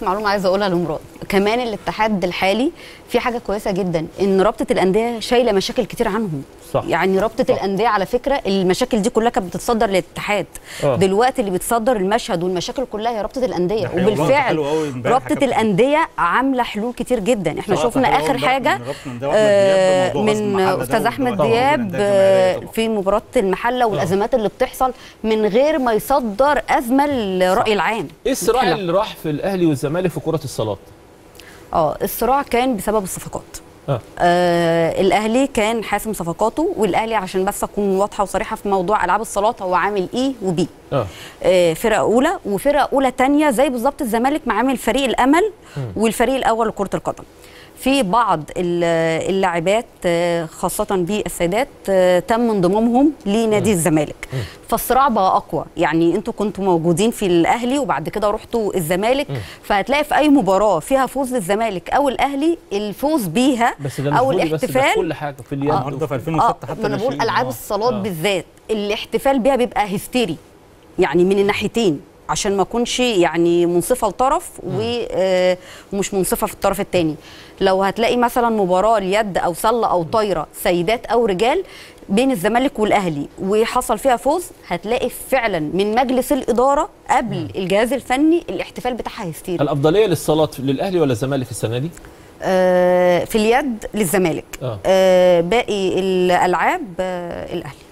بس معلومه عايزه اقولها لمراد كمان الاتحاد الحالي في حاجه كويسه جدا ان رابطه الانديه شايله مشاكل كتير عنهم صح. يعني رابطه صح. الانديه على فكره المشاكل دي كلها كانت بتصدر للاتحاد آه. دلوقتي اللي بتصدر المشهد والمشاكل كلها هي رابطه الانديه ده حقيقة والله، وبالفعل حلو قوي امبارح رابطه كابتن. الانديه عامله حلول كتير جدا احنا صراحة شفنا حلو قوي اخر امبارح حاجه من رابطة الأندية وأحمد آه، دياب بموضوع غزل من المحلة ده استاذ احمد واللي هو دياب الأندية آه، الجماهيرية طبعاً. في مباراه المحله والازمات اللي بتحصل من غير ما يصدر ازمه للراي العام ايه الصراع حلو. اللي راح في الاهلي والزمالك في كره الصالات اه الصراع كان بسبب الصفقات اه آه الاهلي كان حاسم صفقاته والاهلي عشان بس اكون واضحه وصريحه في موضوع العاب الصالات هو عامل اي وبي اه آه فرقه اولى وفرقه اولى تانية زي بالظبط الزمالك معامل فريق الامل والفريق الاول لكره القدم في بعض ال- اللاعبات آه، خاصة بالسيدات آه، تم انضمامهم لنادي الزمالك فالصراع بقى أقوى يعني أنتوا كنتوا موجودين في الأهلي وبعد كده رحتوا الزمالك فهتلاقي في أي مباراة فيها فوز للزمالك أو الأهلي الفوز بيها بس ده مش أو فولي بس ده في الاحتفال كل حاجه في اليد النهارده في 2006 اه حتى ما انا بقول ناشئين. العاب آه. الصالات آه. بالذات الاحتفال بيها بيبقى هستيري يعني من الناحيتين عشان ما اكونش يعني منصفه لطرف و- آه، ومش منصفه في الطرف الثاني لو هتلاقي مثلا مباراه اليد او سله او طايره سيدات او رجال بين الزمالك والاهلي وحصل فيها فوز هتلاقي فعلا من مجلس الاداره قبل الجهاز الفني الاحتفال بتاعها هستيري الافضليه للصالات للاهلي ولا الزمالك السنه دي آه، في اليد للزمالك آه. آه، باقي الالعاب آه، الاهلي